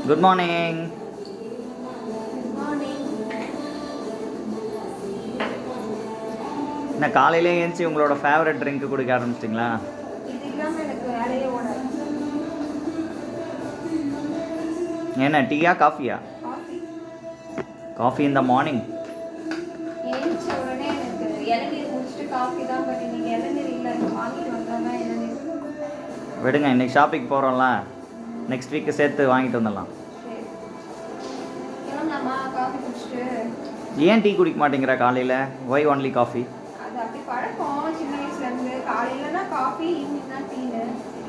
Good morning என்ன காலையிலே ஏஞ்சி உங்களோட ஃபேவரட் ட்ரிங்க் குடிக்க ஆரம்பிச்சிட்டிங்களா இது இல்லாமல் எனக்கு வேலையே ஓடாது என்ன டீயா காஃபியா காஃபி காஃபி இந்த மார்னிங் ஏழுச்ச உடனே எனக்கு இளநீர் முடிச்சுட்டு காஃபி தான் பட் இன்னைக்கு இளநீர் இல்லை இங்கே வாங்கிட்டு வந்தால் தான் இளநீர் விடுங்க இன்னைக்கு ஷாப்பிங் போகிறோம்ல நெக்ஸ்ட் வீக்கு சேர்த்து வாங்கிட்டு வந்துடலாம் சரி கிளம்பலாமா காஃபி குடிச்சிட்டு ஏன் டீ குடிக்க மாட்டேங்கிற காலையில் ஒய் ஒன்லி காஃபி அது அப்படி பழக்கம் சின்ன வயசுலேருந்து காலையில் தான் காஃபி ஈவினிங் தான் டீனு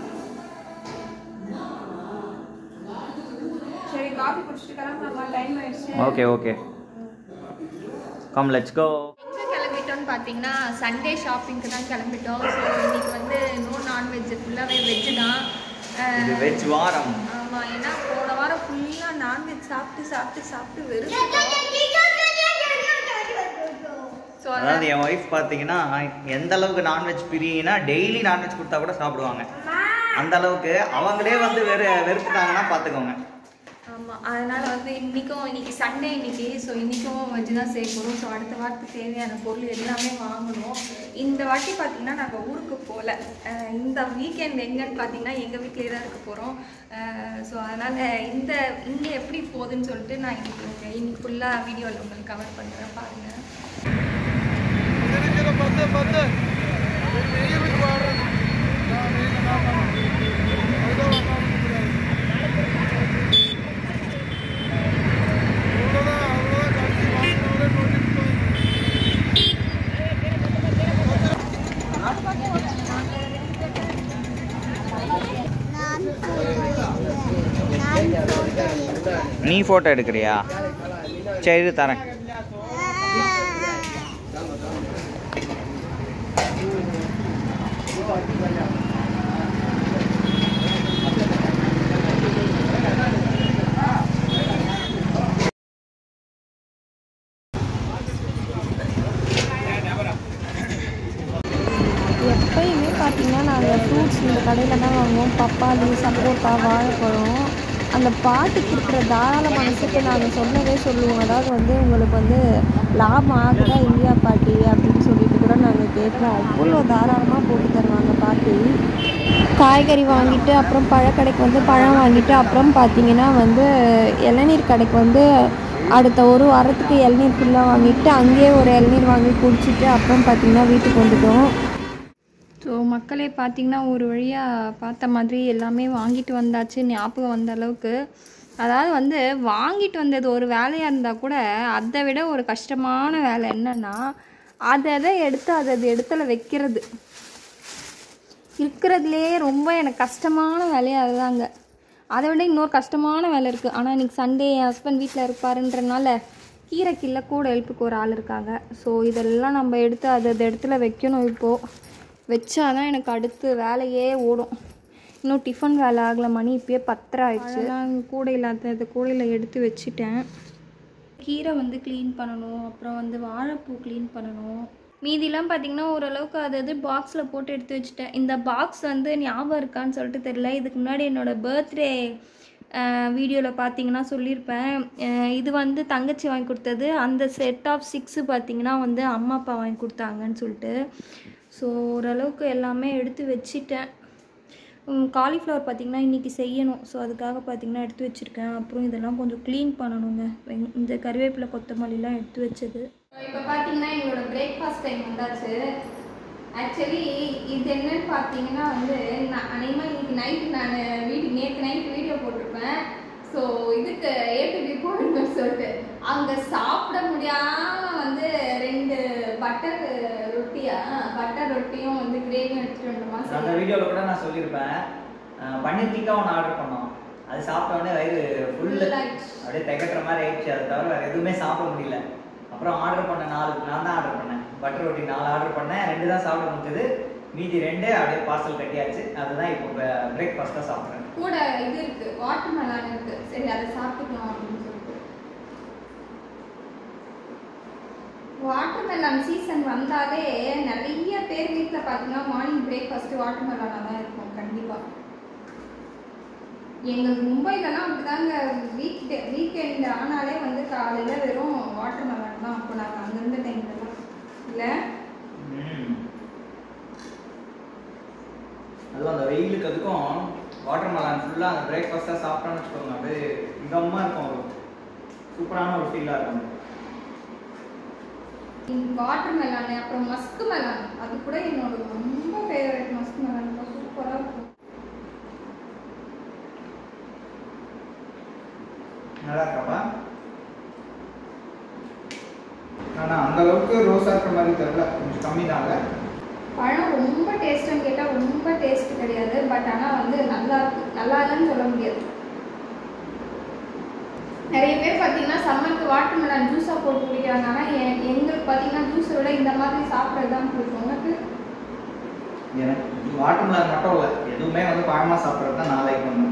சரி காஃபி குடிச்சிட்டு கிளம்பலாமா டைம் ஆயிடுச்சு okay okay come let's go எங்கே கிளம்பிட்டோம்னு பார்த்தீங்கன்னா சண்டே ஷாப்பிங்க்கு தான் கிளம்பிட்டோம் ஸோ இன்னைக்கு வந்து நோ நான்வெஜ் ஃபுல்லாகவே வெஜ்ஜு தான் இது வெஜ் வாரம் ஆமாம் ஏன்னா போன வாரம் ஃபுல்லாக நான்வெஜ் சாப்பிட்டு சாப்பிட்டு சாப்பிட்டு வெறும் ஸோ அதாவது என் ஒய்ஃப் பார்த்தீங்கன்னா எந்த அளவுக்கு நான்வெஜ் பிரியனா டெய்லி நான்வெஜ் கொடுத்தா கூட சாப்பிடுவாங்க அந்த அளவுக்கு அவங்களே வந்து வெறு வெறுத்துட்டாங்கன்னா பார்த்துக்கோங்க ஆமாம் அதனால் வந்து இன்றைக்கும் இன்னைக்கு சண்டே இன்னைக்கு ஸோ இன்றைக்கும் வெஜ் தான் செய்ய போகிறோம் ஸோ அடுத்த வாரத்துக்கு தேவையான பொருள் எல்லாமே வாங்கணும் இந்த வாட்டி பார்த்தீங்கன்னா நாங்கள் ஊருக்கு போகல அஹ் இந்த வீக்கெண்ட் எங்கன்னு பார்த்தீங்கன்னா எங்கள் வீட்டிலே தான் இருக்க போகிறோம் ஸோ அதனால் இந்த இங்கே எப்படி போகுதுன்னு சொல்லிட்டு நான் இன்னைக்கு உங்க- இன்னைக்கு ஃபுல்லாக வீடியோவில் உங்களுக்கு கவர் பண்ணுறேன் பாருங்கள் நீ ஃபோட்டோ எடுக்கிறியா சரி இரு, தரேன் எப்பயுமே பார்த்தீங்கன்னா நாங்கள் ஃப்ரூட்ஸ் இந்த கடையில் தான் வாங்குவோம் பப்பாளி சப்போட்டா வாழைப்பழம் அந்த பாட்டி கொடுக்குற தாராள மனசுக்கு நாங்கள் சொன்னதே சொல்லுவோம் அதாவது வந்து உங்களுக்கு வந்து லாபம் ஆகுதா இல்லையா பாட்டி அப்படின்னு சொல்லிட்டு கூட நாங்கள் கேட்குறோம் அவ்வளோ தாராளமாக போட்டு தருவாங்க பாட்டி காய்கறி வாங்கிட்டு அப்புறம் பழக்கடைக்கு வந்து பழம் வாங்கிட்டு அப்புறம் பார்த்தீங்கன்னா வந்து இளநீர் கடைக்கு வந்து அடுத்த ஒரு வாரத்துக்கு இளநீர் ஃபுல்லாக வாங்கிட்டு அங்கேயே ஒரு இளநீர் வாங்கி குடிச்சிட்டு அப்புறம் பார்த்தீங்கன்னா வீட்டுக்கு வந்துட்டோம் ஸோ மக்களே பார்த்தீங்கன்னா ஒரு வழியாக பார்த்த மாதிரி எல்லாமே வாங்கிட்டு வந்தாச்சு ஞாபகம் வந்த அளவுக்கு அதாவது வந்து வாங்கிட்டு வந்தது ஒரு வேலையாக இருந்தால் கூட அதை விட ஒரு கஷ்டமான வேலை என்னன்னா அதை அதை எடுத்து அதை அது இடத்துல வைக்கிறது இருக்கிறதுலே ரொம்ப எனக்கு கஷ்டமான வேலையாக அதுதாங்க அதை விட இன்னொரு கஷ்டமான வேலை இருக்குது ஆனால் இன்றைக்கி சண்டே என் ஹஸ்பண்ட் வீட்டில் இருப்பாருன்றனால கீரை கில்ல கூட ஹெல்ப்புக்கு ஒரு ஆள் இருக்காங்க ஸோ இதெல்லாம் நம்ம எடுத்து அது அது இடத்துல வைக்கணும் இப்போது வச்சாதான் எனக்கு அடுத்து வேலையே ஓடும் இன்னும் டிஃபன் வேலை ஆகலை மணி இப்பயே பத்தரை ஆயிடுச்சு நான் கூடையில் அந்த கூடையில் எடுத்து வச்சுட்டேன் கீரை வந்து க்ளீன் பண்ணணும் அப்புறம் வந்து வாழைப்பூ க்ளீன் பண்ணணும் மீதிலாம் பார்த்தீங்கன்னா ஓரளவுக்கு அது அது பாக்ஸில் போட்டு எடுத்து வச்சுட்டேன் இந்த பாக்ஸ் வந்து ஞாபகம் இருக்கான்னு சொல்லிட்டு தெரியல இதுக்கு முன்னாடி என்னோடய பர்த்டே வீடியோவில் பார்த்தீங்கன்னா சொல்லியிருப்பேன் அஹ் இது வந்து தங்கச்சி வாங்கி கொடுத்தது அந்த செட் ஆஃப் சிக்ஸு பார்த்தீங்கன்னா வந்து அம்மா அப்பா வாங்கி கொடுத்தாங்கன்னு சொல்லிட்டு ஸோ ஓரளவுக்கு எல்லாமே எடுத்து வச்சிட்டேன் காலிஃப்ளவர் பார்த்திங்கன்னா இன்றைக்கி செய்யணும் ஸோ அதுக்காக பார்த்திங்கன்னா எடுத்து வச்சுருக்கேன் அப்புறம் இதெல்லாம் கொஞ்சம் க்ளீன் பண்ணணுங்க வெங் இந்த கருவேப்பிலை கொத்தமல்லிலாம் எடுத்து வச்சது இப்போ பார்த்தீங்கன்னா எங்களோட பிரேக்ஃபாஸ்ட் டைம் வந்தாச்சு ஆக்சுவலி இது என்னன்னு பார்த்தீங்கன்னா வந்து நான் அநேகமாக இன்னைக்கு நைட்டு நான் வீடியோ நேற்று நைட்டு வீடியோ போட்டிருப்பேன் ஸோ இதுக்கு ஏ டு பி போகணும்னு சொல்லிட்டு அங்கே சாப்பிட முடியாம வந்து ரெண்டு பட்டர் ரொட்டியா பட்டர் ரொட்டியும் வந்து கிரேவியும் எடுத்துட்டு வந்தோமா அந்த சரி வீடியோவில் கூட நான் சொல்லியிருப்பேன் அஹ் பன்னீர் டிக்கா ஒன்று ஆர்டர் பண்ணோம் அது சாப்பிட்ட உடனே வயிறு ஃபுல்லு Full ஆயிடுச்சு. அப்படியே திகட்டுற மாதிரி ஆயிடுச்சு அதை தவிர வேறு எதுவுமே சாப்பிட முடியல அப்புறம் ஆர்டர் பண்ண நாலு நான் தான் ஆர்டர் பண்ணேன் பட்டர் ரொட்டி நாலு ஆர்டர் பண்ணேன் ரெண்டு தான் சாப்பிட முடிஞ்சது மீதி ரெண்டு அப்படியே பார்சல் கட்டியாச்சு அதுதான் இப்போ பிரேக்ஃபாஸ்ட்டாக சாப்பிட்றேன் கூட இது இருக்கு வாட்டர் மெலான் இருக்கு சரி அதை சாப்பிட்டுக்கலாம் அப்படின்னு சொல்லிட்டு வாட்டர் மெலான் சீசன் வந்தாலே நிறைய பேர் வீட்டில் பார்த்தீங்கன்னா மார்னிங் பிரேக்ஃபாஸ்ட் வாட்டர் மெலானாக தான் இருக்கும் கண்டிப்பாக எங்களுக்கு மும்பைலலாம் அப்படிதாங்க வீக் வீக்கெண்ட் ஆனாலே வந்து காலையில் வெறும் வாட்டர் மெலன் தான் அப்போ நாங்கள் அங்கே இருந்த டைம்லலாம் இல்லை ம். அதுவும் அந்த வெயிலுக்கு அதுக்கும் வாட்டர் மெலான் ஃபுல்லாக அந்த பிரேக்ஃபாஸ்ட்டாக சாப்பிட்டோம்னு வச்சுக்கோங்க அப்படியே இதமாக இருக்கும் ஒரு சூப்பரான ஒரு ஃபீலாக இருக்கும் வாட்டர் மெலான் அப்புறம் மஸ்க் மெலான் அது கூட என்னோட ரொம்ப ஃபேவரட் மஸ்க் மெலான் சூப்பராக இருக்கும் நல்லா இருக்காப்பா ஆனால் அந்த அளவுக்கு ரோஸாக இருக்கிற மாதிரி தெரியல கொஞ்சம் கம்மி தாங்க பழம் ரொம்ப டேஸ்ட்னு கேட்டால் ரொம்ப டேஸ்ட் கிடையாது பட் ஆனால் வந்து நல்லா இருக்கு நல்லா இல்லைன்னு சொல்ல முடியாது நிறைய பேர் பார்த்தீங்கன்னா சம்மருக்கு வாட்டர் மெலன் ஜூஸாக போட்டு குடிக்கிறாங்க ஆனால் எ- எங்களுக்கு பார்த்தீங்கன்னா ஜூஸை விட இந்த மாதிரி சாப்பிட்றது தான் பிடிக்கும் உனக்கு எனக்கு வாட்டர் மெலான் மட்டும் இல்லை எதுவுமே வந்து பழமாக சாப்பிட்றது தான் நான் லைக் பண்ணுவேன்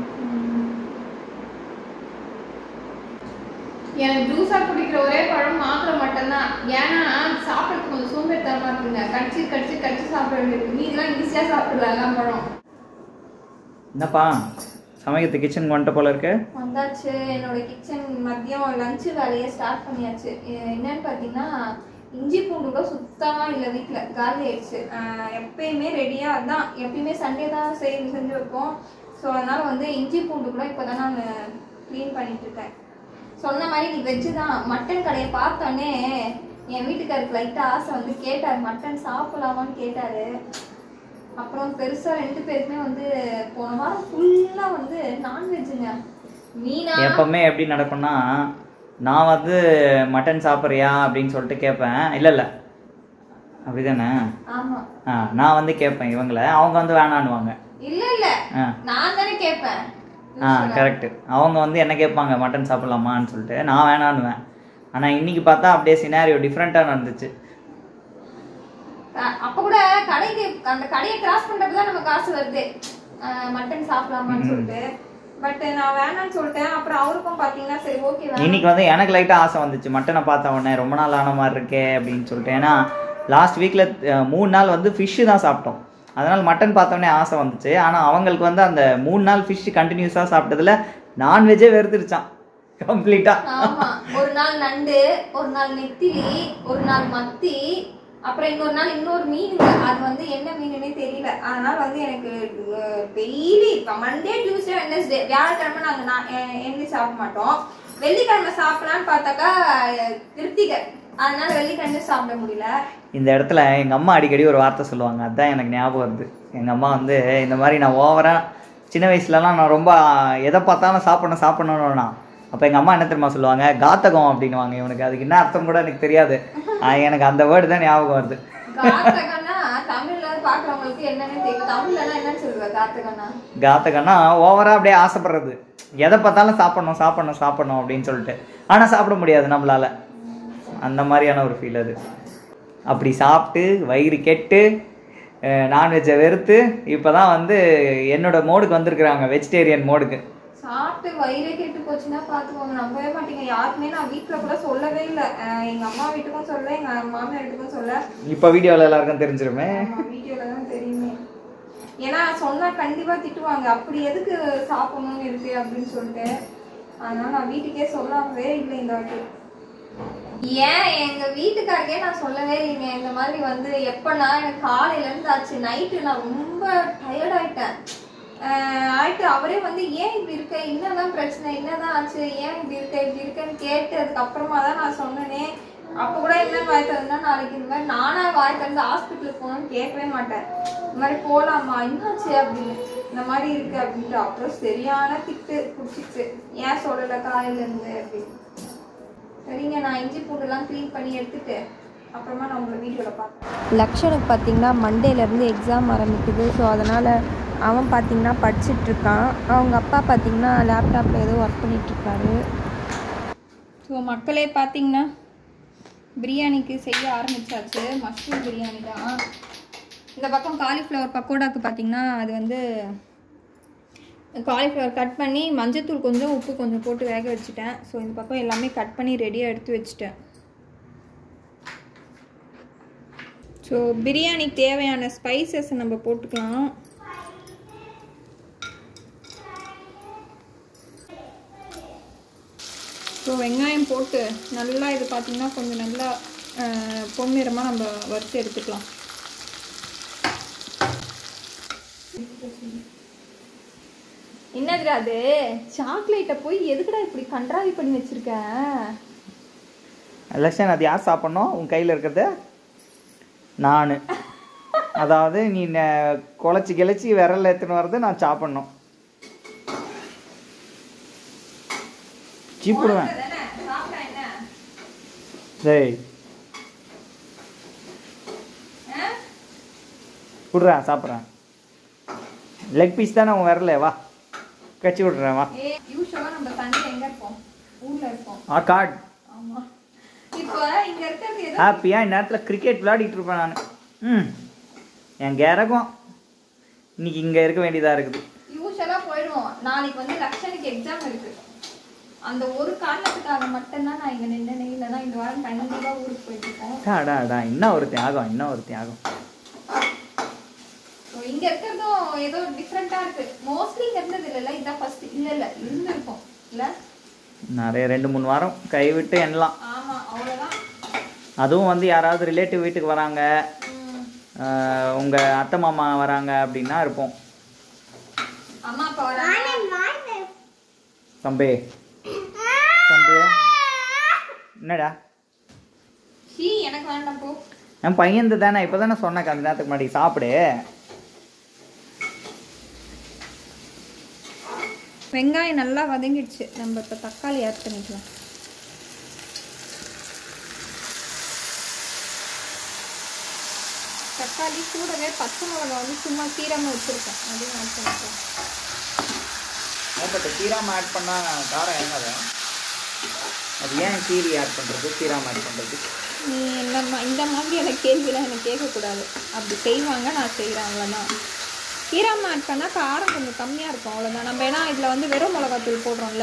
எனக்கு ஜூஸாக குடிக்கிற ஒரே பழம் மாதுளை மட்டும்தான் ஏன்னா சாப்பிட்றதுக்கு கொஞ்சம் சோம்பேறித்தனமாக இருக்குங்க கடிச்சு கடிச்சு கடிச்சு சாப்பிட வேண்டியது மீதெல்லாம் ஈஸியாக சாப்பிடலாம் எல்லாம் பழம் என்னப்பா சமைக்கிறது கிச்சன் வந்துட்ட போல இருக்கு வந்தாச்சு என்னோட கிச்சன் மதியம் லஞ்சு வேலையை ஸ்டார்ட் பண்ணியாச்சு எ- என்னன்னு பார்த்தீங்கன்னா இஞ்சி பூண்டு கூட சுத்தமாக இல்லை வீட்டில் காலி ஆயிடுச்சு ஆஹ் எப்பயுமே ரெடியாக அதான் எப்பயுமே சண்டே தான் செஞ்சு செஞ்சு வைப்போம் ஸோ அதனால வந்து இஞ்சி பூண்டு கூட இப்போ தான் நான் க்ளீன் பண்ணிட்டு இருக்கேன் சொன்ன மாதிரி நீ வெஜ்ஜு தான் மட்டன் கடையை பார்த்தோன்னே என் வீட்டுக்காருக்கு லைட்டாக ஆசை வந்து கேட்டார் மட்டன் சாப்பிடலாமான்னு கேட்டார் அப்புறம் பெருசா ரெண்டு பேருக்குமே வந்து போன வாரம் ஃபுல்லா வந்து நான்வெஜ்ஜுங்க மீனா எப்பவுமே எப்படி நடக்கும்னா நான் வந்து மட்டன் சாப்பிட்றியா அப்படின்னு சொல்லிட்டு கேட்பேன் இல்லை இல்லை அப்படிதானே ஆமா ஆ நான் வந்து கேட்பேன் இவங்கள அவங்க வந்து வேணான்னுவாங்க இல்ல இல்ல ஆ நான் தானே கேட்பேன் ஆ கரெக்டு அவங்க வந்து என்ன கேட்பாங்க மட்டன் சாப்பிட்லாமான்னு சொல்லிட்டு நான் வேணான்னுவேன் ஆனால் இன்னைக்கு பார்த்தா அப்படியே சினாரியோ டிஃப்ரெண்ட்டாக நடந்துச்சு அ- அப்ப கூட கடைக்கு அந்த கடையை கிராஸ் பண்றப்பதான் நம்ம காசு வருது அஹ் மட்டன் சாப்பிடலாமான்னு சொல்லிட்டு பட் நான் வேணாம்னு சொல்லிட்டேன் அப்புறம் அவருக்கும் பாத்தீங்கன்னா சரி ஓகே இன்னைக்கு வந்து எனக்கு லைட்டாக ஆசை வந்துச்சு மட்டனை பார்த்த உடனே ரொம்ப நாள் ஆன மாதிரி இருக்கே அப்படின்னு சொல்லிட்டு ஏன்னா லாஸ்ட் வீக்கில் மூணு நாள் வந்து ஃபிஷ்ஷு தான் சாப்பிட்டோம் அதனால் மட்டன் பார்த்த உடனே ஆசை வந்துச்சு ஆனால் அவங்களுக்கு வந்து அந்த மூணு நாள் ஃபிஷ் கண்டினியூஸாக சாப்பிட்டதுல நான்வெஜ்ஜே வெறுத்துருச்சான் கம்ப்ளீட்டாக ஆமா ஒரு நாள் நண்டு ஒரு நாள் நெத்திலி ஒரு நாள் மத்தி அப்புறம் இன்னொரு நாள் இன்னொரு மீனுங்க அது வந்து என்ன மீனுன்னே தெரியல அதனால வந்து எனக்கு டெய்லி மண்டே டியூஸ்டே வெனஸ்டே வியாழக்கிழமை நாங்க நான் எண்ணி சாப்பிட மாட்டோம் வெள்ளிக்கிழமை சாப்பிடலான்னு பார்த்தாக்கா அஹ், கிருத்திகை அதனால வெள்ளிக்கிழமை சாப்பிட முடியல இந்த இடத்துல எங்கள் அம்மா அடிக்கடி ஒரு வார்த்தை சொல்லுவாங்க அதான் எனக்கு ஞாபகம் வருது எங்கள் அம்மா வந்து இந்த மாதிரி நான் ஓவராக சின்ன வயசுலலாம் நான் ரொம்ப எதை பார்த்தாலும் சாப்பிடணும் சாப்பிடணும்னா அப்போ எங்கள் அம்மா என்ன தெரியுமா சொல்லுவாங்க காத்தகம் அப்படின்னுவாங்க இவனுக்கு அதுக்கு என்ன அர்த்தம் கூட எனக்கு தெரியாது ஆஹ் எனக்கு அந்த வேர்டு தான் ஞாபகம் வருது காத்தகன்னா தமிழ்ல பாக்குறவங்களுக்கு என்னன்னு தெரியும் தமிழ்ல என்னன்னு சொல்லுவ காத்தகன்னா காத்தகன்னா ஓவராக அப்படியே ஆசைப்படுறது எதை பார்த்தாலும் சாப்பிடணும் சாப்பிடணும் சாப்பிடணும் அப்படின்னு சொல்லிட்டு ஆனால் சாப்பிட முடியாது நம்மளால அந்த மாதிரியான ஒரு ஃபீல் அது அப்படி சாப்பிட்டு வயிறு கெட்டு நான்வெஜ்ஜை வெறுத்து இப்போ தான் வந்து என்னோட மோடுக்கு வந்திருக்கிறாங்க வெஜிடேரியன் மோடுக்கு சாப்பிட்டு வயிறே கெட்டு போச்சுன்னா பாத்துக்கோங்க நம்பவே மாட்டீங்க யாருக்குமே நான் வீட்ல கூட சொல்லவே இல்லை எங்க அம்மா வீட்டுக்கும் சொல்ல எங்க மாமியார் வீட்டுக்கும் சொல்ல இப்போ வீடியோவில் எல்லாருக்கும் தெரிஞ்சிருமே ஆமா, வீடியோல தான் தெரியுமே ஏன்னா சொன்னா கண்டிப்பா திட்டுவாங்க அப்படி எதுக்கு சாப்பிடணும்னு இருக்கு அப்படின்னு சொல்லிட்டு அதனால நான் வீட்டுக்கே சொல்லாமவே இல்லை இந்த வாட்டி ஏன் எங்க வீட்டுக்காரக்கே நான் சொல்லவே இல்லைங்க இந்த மாதிரி வந்து எப்பன்னா எனக்கு காலையில இருந்து ஆச்சு நைட்டு நான் ரொம்ப டயர்ட் ஆயிட்டேன் ஆஹ் ஆயிட்டு அவரே வந்து ஏன் இப்படி இருக்க என்னதான் பிரச்சனை என்னதான் ஆச்சு ஏன் இப்படி இருக்க இப்படி இருக்கேன்னு கேட்டு அதுக்கப்புறமா தான் நான் சொன்னேனே அப்ப கூட என்ன வாய் திறந்தா நாளைக்கு இந்த மாதிரி நானா வாய் திறந்து ஹாஸ்பிட்டலுக்கு போகணும்னு கேட்கவே மாட்டேன் இந்த மாதிரி போலாமா என்னாச்சு அப்படின்னு இந்த மாதிரி இருக்கு அப்படின்ட்டு அப்புறம் சரியான திட்டு குடிச்சிச்சு ஏன் சொல்லல காலையில இருந்து அப்படின்னு சரிங்க நான் இஞ்சி பூண்டுலாம் க்ளீன் பண்ணி எடுத்துட்டு அப்புறமா நான் உங்களை வீடியோவில் பார்ப்பேன் லக்ஷனுக்கு பார்த்தீங்கன்னா மண்டேலேருந்து எக்ஸாம் ஆரம்பிக்குது ஸோ அதனால் அவன் பார்த்தீங்கன்னா படிச்சிட்ருக்கான் அவங்க அப்பா பார்த்தீங்கன்னா லேப்டாப்பில் ஏதோ ஒர்க் பண்ணிகிட்ருக்காரு ஸோ மக்களே பார்த்தீங்கன்னா பிரியாணிக்கு செய்ய ஆரம்பிச்சாச்சு மஷ்ரூம் பிரியாணி தான் இந்த பக்கம் காலிஃப்ளவர் பக்கோடாக்கு பார்த்தீங்கன்னா அது வந்து காலிஃப்ளவர் கட் பண்ணி மஞ்சத்தூள் கொஞ்சம் உப்பு கொஞ்சம் போட்டு வேக வச்சுட்டேன் ஸோ இந்த பக்கம் எல்லாமே கட் பண்ணி ரெடியாக எடுத்து வச்சுட்டேன் ஸோ பிரியாணிக்கு தேவையான ஸ்பைசஸ் நம்ம போட்டுக்கலாம் ஸோ வெங்காயம் போட்டு நல்லா இது பார்த்தீங்கன்னா கொஞ்சம் நல்லா அஹ், பொன்னிறமாக நம்ம வறுத்து எடுத்துக்கலாம் என்னதுடா அது சாக்லேட்டை போய் எதுக்குடா இப்படி கன்றாவி பண்ணி வச்சிருக்க லட்சன் அது யார் சாப்பிட்ணும் உன் கையில் இருக்கிறது நான் அதாவது நீ ந- குழச்சி கிளச்சி விரல் எடுத்துன்னு வர்றது நான் சாப்பிட்ணும் சீப்பிடுவேன் சாப்பிட்டா என்ன டேய் ஆ? விட்றா சாப்பிட்றேன் லெக் பீஸ் தானே உன் விரல வா கச்சி விட்றேன் வா ஏ யூஸ்வலாக நம்ம சண்டே எங்க இருப்போம் ஊர்ல இருப்போம் ஆ கார்டு ஆமா இப்போ இங்க இருக்கிறது ஏதோ ஹாப்பியாக இந்நேரத்தில் கிரிக்கெட் விளையாடிட்டு இருப்பேன் நான் ம் என் கேரகம் இன்னைக்கு இங்கே இருக்க வேண்டியதாக இருக்குது யூஸ்வலா போயிடுவோம் நாளைக்கு வந்து லக்ஷனுக்கு எக்ஸாம் இருக்கு அந்த ஒரு காரணத்துக்காக மட்டும்தான் நான் இங்க நின்று இல்லைன்னா இந்த வாரம் கண்டிப்பா ஊருக்கு போயிட்டு இருக்கோம் அடா அடா இன்னும் ஒரு தியாகம் இன்னும் ஒரு தியாகம் ஸோ இங்க இருக்கிறதும் ஏதோ டிஃப்ரெண்டா இருக்கு மோஸ்ட்லி இங்க இருந்தது இல்லைல்ல இதான் ஃபர்ஸ்ட் இல்ல இல்ல இருந்திருக்கும் இல்ல நிறைய ரெண்டு மூணு வாரம் கைவிட்டு எண்ணலாம் ஆமா அவ்வளவுதான் அதுவும் வந்து யாராவது ரிலேட்டிவ் வீட்டுக்கு வராங்க உம். உங்கள் அத்தை மாமா வராங்க அப்படின்னா இருப்போம் அம்மா அப்பா வராங்க தம்பி தம்பி என்னடா ஷீ எனக்கு வேண்டாம் போ என் பையன் தானே இப்போ தானே சொன்னேன் கொஞ்ச நேரத்துக்கு முன்னாடி சாப்பிடு வெங்காயம் நல்லா வதங்கிடுச்சு நம்ம இப்போ தக்காளி ஆட் பண்ணிக்கலாம் தக்காளி கூடவே பச்சை மிளகா வந்து சும்மா கீராம வச்சுருக்கேன் அதையும் ஆட் பண்ணிக்கலாம் பட் கீராம ஆட் பண்ணால் காரம் என்னது அது ஏன் கீரி ஆட் பண்ணுறது கீராம ஆட் பண்ணுறது நீ இந்த மா இந்த மாதிரியான கேள்விலாம் எனக்கு கேட்கக்கூடாது அப்படி செய்வாங்க நான் செய்கிறேன் அவ்வளோதான் கீராம ஆட் பண்ணால் காரம் கொஞ்சம் கம்மியாக இருக்கும் அவ்வளோதான் நம்ம ஏன்னா இதில் வந்து வெறும் மிளகாத்தூள் போடுறோம்ல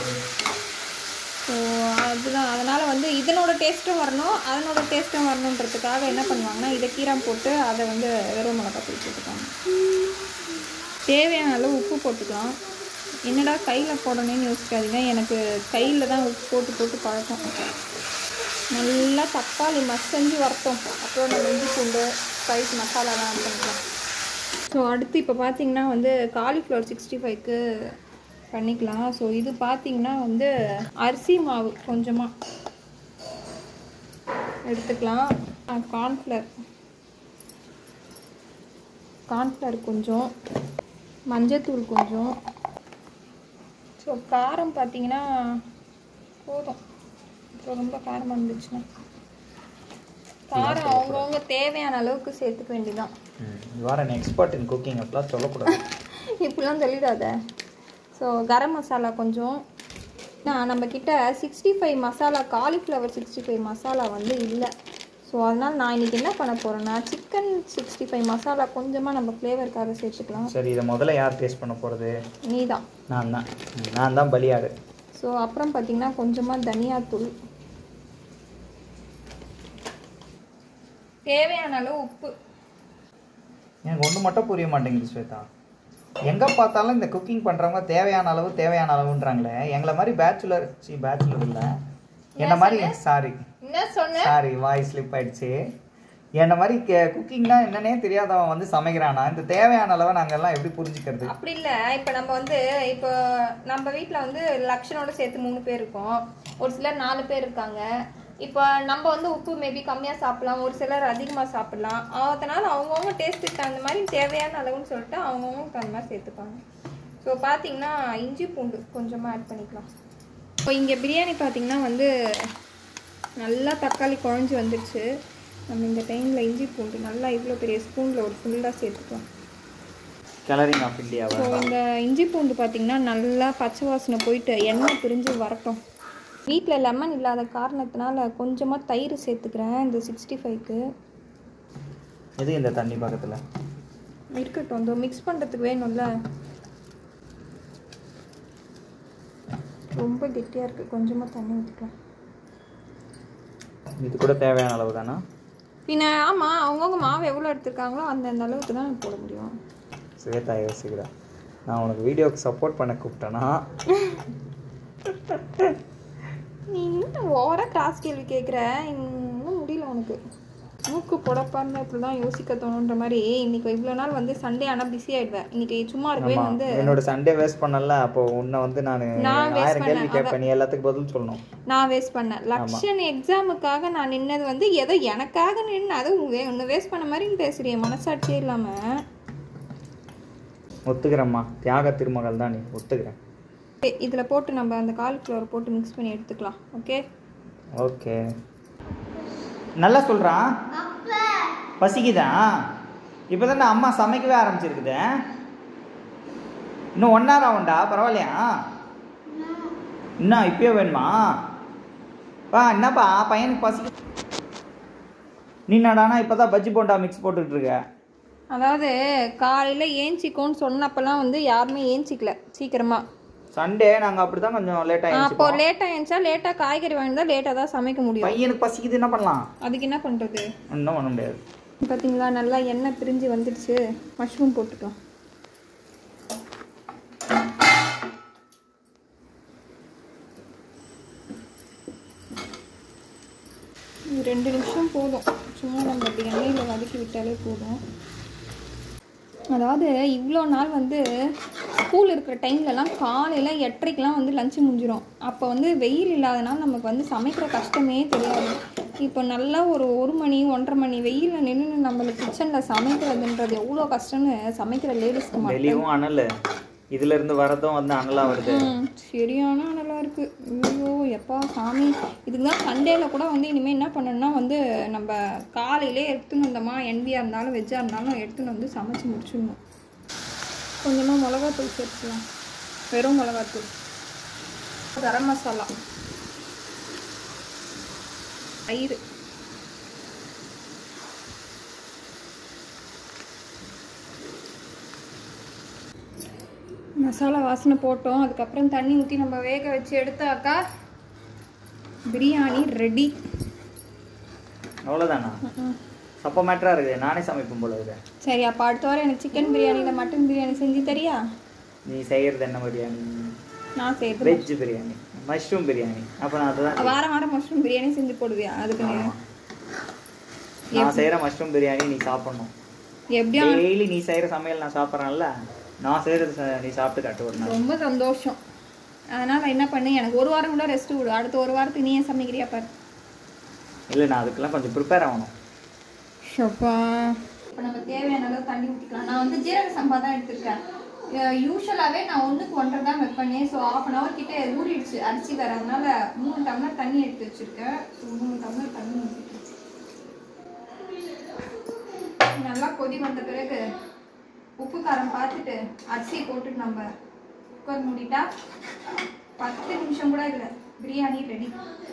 ஸோ அதுதான் அதனால் வந்து இதனோட டேஸ்ட்டும் வரணும் அதனோட டேஸ்ட்டும் வரணுன்றதுக்காக என்ன பண்ணுவாங்கன்னா இதை கீரம் போட்டு அதை வந்து வெறும் மிளகாத்தூள் போட்டுப்பாங்க தேவையான அளவு உப்பு போட்டுக்கலாம் என்னடா கையில் போடணும்னு யோசிக்காதீங்க எனக்கு கையில் தான் உப்பு போட்டு போட்டு பழக்கம் நல்லா தக்காளி மசஞ்சு வரட்டும் அப்புறம் நம்ம இஞ்சி பூண்டு ஸ்பைஸ் மசாலாலாம் ஆட் பண்ணிக்கலாம் ஸோ அடுத்து இப்போ பார்த்தீங்கன்னா வந்து காலிஃப்ளவர் சிக்ஸ்டி ஃபைவ்க்கு பண்ணிக்கலாம் ஸோ இது பார்த்தீங்கன்னா வந்து அரிசி மாவு கொஞ்சமாக எடுத்துக்கலாம் கார்ன்ஃப்ளவர் கார்ன்ஃப்ளவர் கொஞ்சம் மஞ்சத்தூள் கொஞ்சம் ஸோ காரம் பார்த்தீங்கன்னா போதும் அப்புறம் ரொம்ப காரமாக இருந்துச்சுன்னா காரம் அவங்கவுங்க தேவையான அளவுக்கு சேர்த்துக்க வேண்டியதான் you are an expert in cooking அப்படிலாம் சொல்லக்கூடாது இப்படிலாம் சொல்லிடாத ஸோ கரம் மசாலா கொஞ்சம் நான் நம்மக்கிட்ட sixty five masala cauliflower sixty five masala வந்து இல்லை ஸோ அதனால் நான் இன்றைக்கி என்ன பண்ண போகிறேன்னா சிக்கன் சிக்ஸ்டி ஃபைவ் மசாலா கொஞ்சமாக நம்ம ஃப்ளேவருக்காக சேர்த்துக்கலாம் சரி இதை முதல்ல யார் டேஸ்ட் பண்ண போகிறது நீ தான் நான் தான் நான் தான் பலியாடு ஸோ அப்புறம் பார்த்தீங்கன்னா கொஞ்சமாக தனியாத்தூள் தேவையான அளவு உப்பு எனக்கு ஒன்று மட்டும் புரிய மாட்டேங்குது ஸ்வேதா எங்கே பார்த்தாலும் இந்த குக்கிங் பண்ணுறவங்க தேவையான அளவு தேவையான அளவுன்றாங்களே எங்களை மாதிரி பேச்சுலர் சி பேச்சுலர் இல்லை என்ன மாதிரி சாரி என்ன சொன்ன சாரி வாய் ஸ்லிப் ஆயிடுச்சு என்ன மாதிரி குக்கிங்னா என்னன்னே தெரியாதவன் வந்து சமைக்கிறானா இந்த தேவையான அளவை நாங்கள் எல்லாம் எப்படி புரிஞ்சுக்கிறது அப்படி இல்லை இப்போ நம்ம வந்து இப்போ நம்ம வீட்டில் வந்து லக்ஷனோட சேர்த்து மூணு பேர் இருக்கோம் ஒரு சிலர் நாலு பேர் இருக்காங்க இப்போ நம்ம வந்து உப்பு மேபி கம்மியாக சாப்பிடலாம் ஒரு சிலர் அதிகமாக சாப்பிடலாம் அதனால அவங்கவுங்க டேஸ்ட்டுக்கு தகுந்த மாதிரி தேவையான அளவுன்னு சொல்லிட்டு அவங்கவுங்களுக்கு தகுந்த மாதிரி சேர்த்துப்பாங்க ஸோ பார்த்தீங்கன்னா இஞ்சி பூண்டு கொஞ்சமாக ஆட் பண்ணிக்கலாம் இப்போ இங்கே பிரியாணி பார்த்தீங்கன்னா வந்து நல்லா தக்காளி குழஞ்சி வந்துடுச்சு நம்ம இந்த டைமில் இஞ்சி பூண்டு நல்லா இவ்வளோ பெரிய ஸ்பூனில் ஒரு ஃபுல்லாக சேர்த்துக்கலாம் கலரிங் ஆஃப் இந்தியாவை ஸோ இந்த இஞ்சி பூண்டு பார்த்தீங்கன்னா நல்லா பச்சை வாசனை போயிட்டு எண்ணெய் பிரிஞ்சு வரட்டும் வீட்டில் லெமன் இல்லாத காரணத்தினால கொஞ்சமாக தயிர் சேர்த்துக்கிறேன் இந்த சிக்ஸ்டி ஃபைவ்க்கு எது இந்த தண்ணி பக்கத்தில் இருக்கட்டும் இந்த மிக்ஸ் பண்ணுறதுக்கு வேணும்ல ரொம்ப கெட்டியாக இருக்குது கொஞ்சமாக தண்ணி ஊற்றிக்கலாம் இது கூட தேவையான அளவு தானா பின்ன ஆமாம் அவங்கவுங்க மாவு எவ்வளோ எடுத்திருக்காங்களோ அந்த அந்த அளவுக்கு தான் போட முடியும் ஸ்வேதா யோசிக்கிறா நான் உனக்கு வீடியோக்கு சப்போர்ட் பண்ண கூப்பிட்டேன்னா நீ இன்னும் ஓவராக கிராஸ் கேள்வி கேட்குற இன்னும் முடியல உனக்கு மூக்கு புடப்பாருந்தா இப்படி தான் யோசிக்க தோணுன்ற மாதிரி இன்னைக்கு இவ்வளோ நாள் வந்து சண்டே ஆனால் பிஸி ஆயிடுவேன் இன்னைக்கு சும்மா இருக்கவே ஆமா வந்து என்னோட சண்டே வேஸ்ட் பண்ணல அப்போ உன்னை வந்து நான் நான் waste ஆயிரம் கேள்வி பண்ணேன். கேட்பேன் நீ எல்லாத்துக்கும் பதில் சொல்லணும் நான் வேஸ்ட் பண்ணேன் லக்ஷன் எக்ஸாமுக்காக நான் நின்னது வந்து ஏதோ எனக்காக நின்று அதை ஒன்று வேஸ்ட் பண்ண மாதிரி நீ பேசுறிய மனசாட்சியே இல்லாமல் ஒத்துக்கிறேம்மா தியாக திருமகள் தான் நீ ஒத்துக்கிறேன் இதில் போட்டு நம்ம அந்த காலிஃப்ளவர் போட்டு மிக்ஸ் பண்ணி எடுத்துக்கலாம் ஓகே ஓகே நல்லா சொல்கிறான் பசிக்குதா இப்போ தான் அம்மா சமைக்கவே ஆரம்பிச்சிருக்குது இன்னும் ஒன் ஹவர் ஆகும்டா பரவாயில்லையா இன்னும் இப்பயே வேணுமா பா என்னப்பா பையனுக்கு பசிக்கு நீ என்னடானா இப்போ தான் பஜ்ஜி போண்டா மிக்ஸ் போட்டுட்டு இருக்க அதாவது காலையில் ஏஞ்சிக்கோன்னு சொன்னப்பெல்லாம் வந்து யாருமே ஏஞ்சிக்கல சீக்கிரமா சண்டே நாங்கள் அப்படி தான் கொஞ்சம் லேட்டாக அப்போ லேட்டாக ஏஞ்சா லேட்டாக காய்கறி வாங்கினா லேட்டாக தான் சமைக்க முடியும் பையனுக்கு பசிக்குது என்ன பண்ணலாம் அதுக்கு என்ன பண்ணுறது ஒன்றும் பண்ண முடியாது பார்த்தீங்களா நல்லா எண்ணெய் பிரிஞ்சு வந்துடுச்சு மஷ்ரூம் போட்டுக்கலாம் இது ரெண்டு நிமிஷம் போதும் சும்மா நம்ம அப்படி எண்ணெயில் வதக்கி விட்டாலே போதும் அதாவது இவ்வளோ நாள் வந்து ஸ்கூல் இருக்கிற டைம்லலாம் காலையில் எட்டரைக்கெலாம் வந்து லஞ்சு முடிஞ்சிடும் அப்போ வந்து வெயில் இல்லாதனால நமக்கு வந்து சமைக்கிற கஷ்டமே தெரியாது இப்போ நல்லா ஒரு ஒரு மணி ஒன்றரை மணி வெயிலில் நின்று நம்மளுக்கு கிச்சனில் சமைக்கிறதுன்றது எவ்வளோ கஷ்டம்னு சமைக்கிற லேடிஸ்க்கு மட்டும் வெளியும் அனல் இதுல இருந்து வரதும் வந்து அனலாக வருது ம், சரியான அனலாக இருக்குது ஐயோ எப்பா சாமி இதுக்கு தான் சண்டேல கூட வந்து இனிமேல் என்ன பண்ணணும்னா வந்து நம்ம காலையிலே எடுத்துன்னு வந்தோமா என்வியாக இருந்தாலும் வெஜ்ஜாக இருந்தாலும் எடுத்துன்னு வந்து சமைச்சு முடிச்சிடணும் கொஞ்சமாக மிளகாத்தூள் சேர்த்துக்கலாம் வெறும் மிளகாத்தூள் கரம் மசாலா தயிர் மசாலா வாசனை போட்டோம் அதுக்கப்புறம் தண்ணி ஊற்றி நம்ம வேக வச்சு எடுத்தாக்கா பிரியாணி ரெடி அவ்வளோதானா சப்ப மேட்டராக இருக்குது நானே சமைப்பேன் போல இருக்குது சரி அப்போ அடுத்த வாரம் எனக்கு சிக்கன் பிரியாணி இல்லை மட்டன் பிரியாணி செஞ்சு தரியா நீ செய்கிறது என்ன பிரியாணி நான் செய்யறது வெஜ் பிரியாணி மஷ்ரூம் பிரியாணி அப்போ நான் அதுதான் வாரம் வாரம் மஷ்ரூம் பிரியாணி செஞ்சு போடுவியா அதுக்கு நீ நான் செய்கிற மஷ்ரூம் பிரியாணி நீ சாப்பிடணும் எப்படியா டெய்லி நீ செய்கிற சமையல் நான் சாப்பிட்றேன்ல நான் செய்கிறது நீ சாப்பிட்டு காட்டு ஒரு நாள் ரொம்ப சந்தோஷம் அதனால் என்ன பண்ணு எனக்கு ஒரு வாரம் கூட ரெஸ்ட் விடு அடுத்த ஒரு வாரத்துக்கு நீ ஏன் சமைக்கிறியா பாரு இல்லை நான் அதுக்கெல்லாம் கொஞ்சம் ப்ரிப்பேர் ஆகணும் ஷப்பா இப்போ நம்ம தேவையான அளவு தண்ணி ஊற்றிக்கலாம் நான் வந்து ஜீரக சம்பா தான் எடுத்திருக்கேன் யூஸ்வலாகவே நான் ஒன்றுக்கு ஒன்றரை தான் வைப்பேனே ஸோ ஆஃப் அன் ஹவர் கிட்ட ஊறிடுச்சு அரிசி வேற அதனால மூணு டம்ளர் தண்ணி எடுத்து வச்சிருக்கேன் ஸோ மூணு டம்ளர் தண்ணி ஊற்றிட்டேன் நல்லா கொதி வந்த பிறகு உப்பு காரம் பார்த்துட்டு அரிசி போட்டுட்டு நம்ம குக்கர் மூடிட்டா பத்து நிமிஷம் கூட இல்லை பிரியாணி ரெடி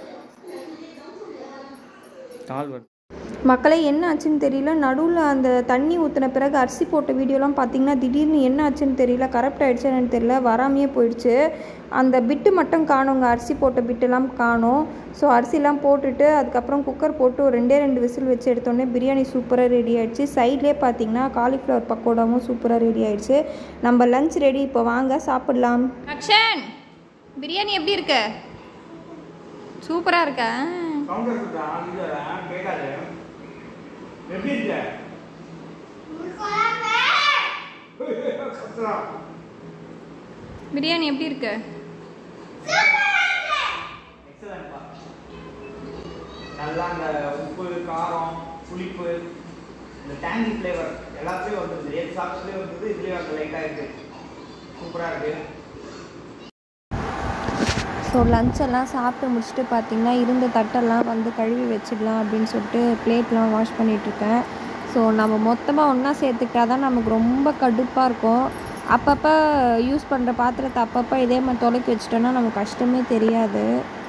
கால் வருது மக்களே என்ன ஆச்சுன்னு தெரியல நடுவில் அந்த தண்ணி ஊற்றின பிறகு அரிசி போட்ட வீடியோலாம் பார்த்தீங்கன்னா திடீர்னு என்ன ஆச்சுன்னு தெரியல கரெக்ட் ஆகிடுச்சு என்னன்னு தெரியல வராமையே போயிடுச்சு அந்த பிட்டு மட்டும் காணுங்க அரிசி போட்ட பிட்டெல்லாம் காணும் ஸோ அரிசிலாம் போட்டுட்டு அதுக்கப்புறம் குக்கர் போட்டு ஒரு ரெண்டே ரெண்டு விசில் வச்சு எடுத்தோடனே பிரியாணி சூப்பராக ரெடி ஆயிடுச்சு சைட்லேயே பார்த்தீங்கன்னா காலிஃப்ளவர் பக்கோடாவும் சூப்பராக ரெடி ஆயிடுச்சு நம்ம லஞ்ச் ரெடி இப்போ வாங்க சாப்பிடலாம் அக்ஷன் பிரியாணி எப்படி இருக்கு சூப்பராக இருக்கா எப்படி இருக்க பிரியாணி எப்படி இருக்கு எக்ஸலண்ட்ப்பா நல்லா அந்த உப்பு காரம் புளிப்பு இந்த டேங்கி ஃப்ளேவர் எல்லாத்துலேயும் வந்துருது எக் சாக்ஸ்லேயும் வந்துருது இதுலேயும் அந்த லைட்டாக இருக்குது சூப்பராக இருக்குது ஸோ லஞ்செல்லாம் சாப்பிட்டு முடிச்சுட்டு பார்த்தீங்கன்னா இருந்த தட்டெல்லாம் வந்து கழுவி வச்சிடலாம் அப்படின்னு சொல்லிட்டு பிளேட்லாம் வாஷ் பண்ணிகிட்ருக்கேன் ஸோ நம்ம மொத்தமாக ஒன்றா சேர்த்துக்கிட்டா தான் நமக்கு ரொம்ப கடுப்பாக இருக்கும் அப்பப்போ யூஸ் பண்ணுற பாத்திரத்தை அப்பப்போ இதே மாதிரி தொலைக்கி வச்சிட்டோன்னா நமக்கு கஷ்டமே தெரியாது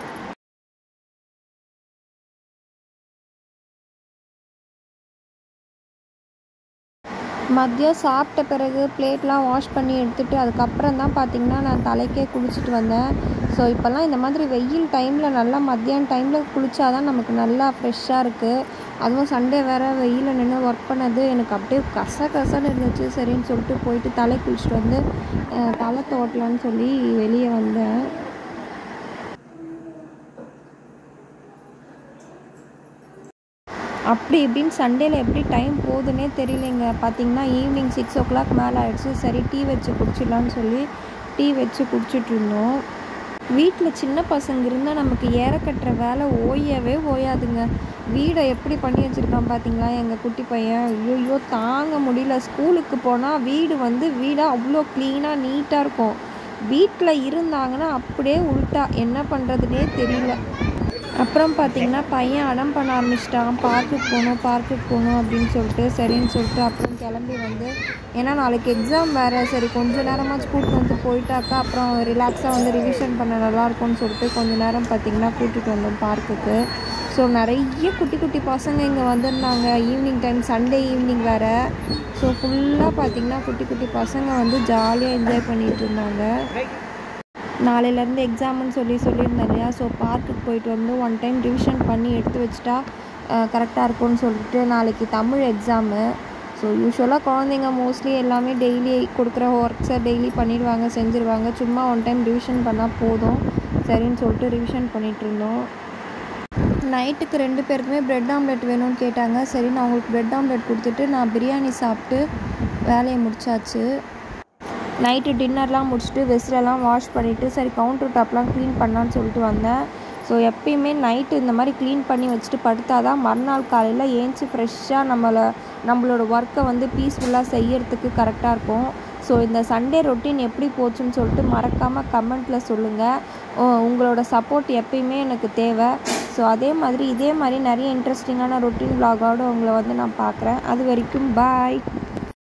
மதியம் சாப்பிட்ட பிறகு பிளேட்லாம் வாஷ் பண்ணி எடுத்துட்டு அதுக்கப்புறம் தான் பார்த்தீங்கன்னா நான் தலைக்கே குளிச்சுட்டு வந்தேன் ஸோ இப்போல்லாம் இந்த மாதிரி வெயில் டைமில் நல்லா மத்தியான டைமில் குளிச்சாதான் நமக்கு நல்லா ஃப்ரெஷ்ஷாக இருக்குது அதுவும் சண்டே வேறு வெயிலில் நின்று ஒர்க் பண்ணது எனக்கு அப்படியே கச கசன்னு இருந்துச்சு சரின்னு சொல்லிட்டு போயிட்டு தலை குளிச்சுட்டு வந்து அஹ், தலை தோட்டலான்னு சொல்லி வெளியே வந்தேன் அப்படி இப்படின்னு சண்டேல எப்படி டைம் போகுதுன்னே தெரியலைங்க பார்த்தீங்கன்னா ஈவினிங் சிக்ஸ் ஓ கிளாக் மேலே ஆயிடுச்சு சரி டீ வச்சு குடிச்சிடலான்னு சொல்லி டீ வச்சு குடிச்சிட்டு இருந்தோம் வீட்டில் சின்ன பசங்க இருந்தால் நமக்கு ஏற கட்டுற வேலை ஓயவே ஓயாதுங்க வீடை எப்படி பண்ணி வச்சுருக்கான் பார்த்தீங்களா எங்கள் குட்டி பையன் ஐயோ தாங்க முடியல ஸ்கூலுக்கு போனால் வீடு வந்து வீடாக அவ்வளோ க்ளீனாக நீட்டாக இருக்கும் வீட்டில் இருந்தாங்கன்னா அப்படியே உள்ட்டா என்ன பண்ணுறதுனே தெரியல அப்புறம் பார்த்தீங்கன்னா பையன் அடம் பண்ண ஆரம்பிச்சிட்டான் பார்க்குக்கு போகணும் பார்க்குக்கு போகணும் அப்படின்னு சொல்லிட்டு சரின்னு சொல்லிட்டு அப்புறம் கிளம்பி வந்து ஏன்னா நாளைக்கு எக்ஸாம் வேறு சரி கொஞ்ச நேரமாக கூப்பிட்டு வந்து போயிட்டாக்கா அப்புறம் ரிலாக்ஸாக வந்து ரிவிஷன் பண்ண நல்லாயிருக்கும்னு சொல்லிட்டு கொஞ்ச நேரம் பார்த்தீங்கன்னா கூட்டிகிட்டு வந்தோம் பார்க்குக்கு ஸோ நிறைய குட்டி குட்டி பசங்க இங்கே வந்திருந்தாங்க ஈவினிங் டைம் சண்டே ஈவினிங் வேறு ஸோ ஃபுல்லாக பார்த்தீங்கன்னா குட்டி குட்டி பசங்க வந்து ஜாலியாக என்ஜாய் பண்ணிகிட்டு இருந்தாங்க நாளையிலேருந்து எக்ஸாம்னு சொல்லி சொல்லியிருந்தேன் இல்லையா ஸோ பார்க்குக்கு போயிட்டு வந்து ஒன் டைம் ரிவிஷன் பண்ணி எடுத்து வச்சுட்டா கரெக்டாக இருக்கும்னு சொல்லிட்டு நாளைக்கு தமிழ் எக்ஸாமு ஸோ யூஸ்வலாக குழந்தைங்க மோஸ்ட்லி எல்லாமே டெய்லி கொடுக்குற ஒர்க்ஸை டெய்லி பண்ணிடுவாங்க செஞ்சுருவாங்க சும்மா ஒன் டைம் ரிவிஷன் பண்ணால் போதும் சரின்னு சொல்லிட்டு ரிவிஷன் பண்ணிகிட்டு இருந்தோம் நைட்டுக்கு ரெண்டு பேருக்குமே பிரெட் ஆம்லெட் வேணும்னு கேட்டாங்க சரி நான் அவங்களுக்கு பிரெட் ஆம்லெட் கொடுத்துட்டு நான் பிரியாணி சாப்பிட்டு வேலையை முடிச்சாச்சு நைட்டு டின்னர்லாம் முடிச்சுட்டு வெஸ்டெல்லாம் வாஷ் பண்ணிவிட்டு சரி கவுண்டர் டாப்லாம் க்ளீன் பண்ணலான்னு சொல்லிட்டு வந்தேன் ஸோ எப்பயுமே நைட்டு இந்த மாதிரி க்ளீன் பண்ணி வச்சுட்டு படுத்தா தான் மறுநாள் காலையில் ஏஞ்சி ஃப்ரெஷ்ஷாக நம்மளை நம்மளோட ஒர்க்கை வந்து பீஸ்ஃபுல்லாக செய்யறதுக்கு கரெக்டாக இருக்கும் ஸோ இந்த சண்டே ரொட்டீன் எப்படி போச்சுன்னு சொல்லிட்டு மறக்காமல் கமெண்ட்டில் சொல்லுங்கள் உங்களோட சப்போர்ட் எப்பயுமே எனக்கு தேவை ஸோ அதே மாதிரி இதே மாதிரி நிறைய இன்ட்ரெஸ்டிங்கான ரொட்டீன் vlog-ஓட உங்களை வந்து நான் பார்க்குறேன் அது வரைக்கும் பாய்